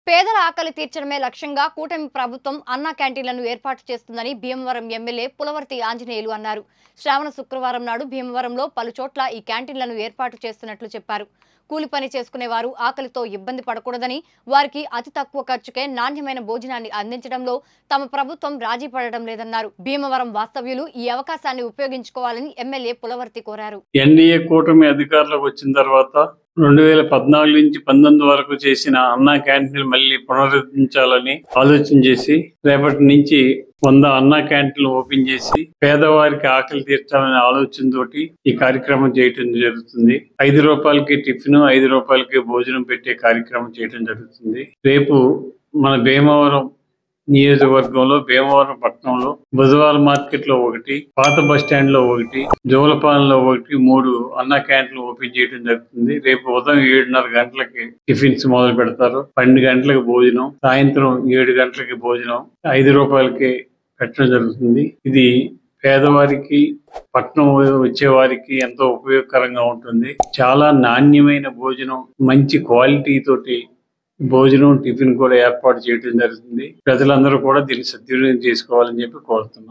పేదల ఆకలి తీర్చడమే లక్ష్యంగా కూటమి ప్రభుత్వం అన్న క్యాంటీన్లను ఏర్పాటు చేస్తుందని భీమవరం ఎమ్మెల్యే పులవర్తి ఆంజనేయులు అన్నారు శ్రావణ శుక్రవారం నాడు భీమవరంలో పలు చోట్ల ఈ క్యాంటీన్లను ఏర్పాటు చేస్తున్నట్లు చెప్పారు కూలి పని చేసుకునే వారు ఆకలితో ఇబ్బంది పడకూడదని వారికి అతి తక్కువ ఖర్చుకే నాణ్యమైన భోజనాన్ని అందించడంలో తమ ప్రభుత్వం రాజీ పడడం లేదన్నారు భీమవరం వాస్తవ్యులు ఈ అవకాశాన్ని ఉపయోగించుకోవాలని ఎమ్మెల్యే పులవర్తి కోరారు ఎన్డీఏ కూటమి అధికారంలోకి వచ్చిన తర్వాత రెండు వేల పద్నాలుగు నుంచి పంతొమ్మిది వరకు చేసిన అన్నా క్యాంటీన్లు మళ్ళీ పునరుద్ధరించాలని ఆలోచన చేసి రేపటి నుంచి వంద అన్నా క్యాంటీన్లు ఓపెన్ చేసి పేదవారికి ఆకలి తీర్చాలనే ఆలోచనతోటి ఈ కార్యక్రమం చేయటం జరుగుతుంది ఐదు రూపాయలకి టిఫిన్ ఐదు రూపాయలకి భోజనం పెట్టే కార్యక్రమం చేయటం జరుగుతుంది రేపు మన భీమవరం నియోజకవర్గంలో భీమవరం పట్టణంలో బుధవారం మార్కెట్ లో ఒకటి పాత బస్ స్టాండ్ లో ఒకటి జోలపాలెంలో ఒకటి మూడు అన్న క్యాంటీన్లు ఓపెన్ చేయడం జరుగుతుంది రేపు ఉదయం ఏడున్నర గంటలకి టిఫిన్స్ మొదలు పెడతారు పన్నెండు గంటలకు భోజనం సాయంత్రం ఏడు గంటలకి భోజనం ఐదు రూపాయలకి పెట్టడం జరుగుతుంది ఇది పేదవారికి పట్నం వచ్చే వారికి ఎంతో ఉపయోగకరంగా ఉంటుంది చాలా నాణ్యమైన భోజనం మంచి క్వాలిటీ తోటి భోజనం టిఫిన్ కూడా ఏర్పాటు చేయడం జరుగుతుంది ప్రజలందరూ కూడా దీన్ని సద్వినియోగం చేసుకోవాలని చెప్పి కోరుతున్నాం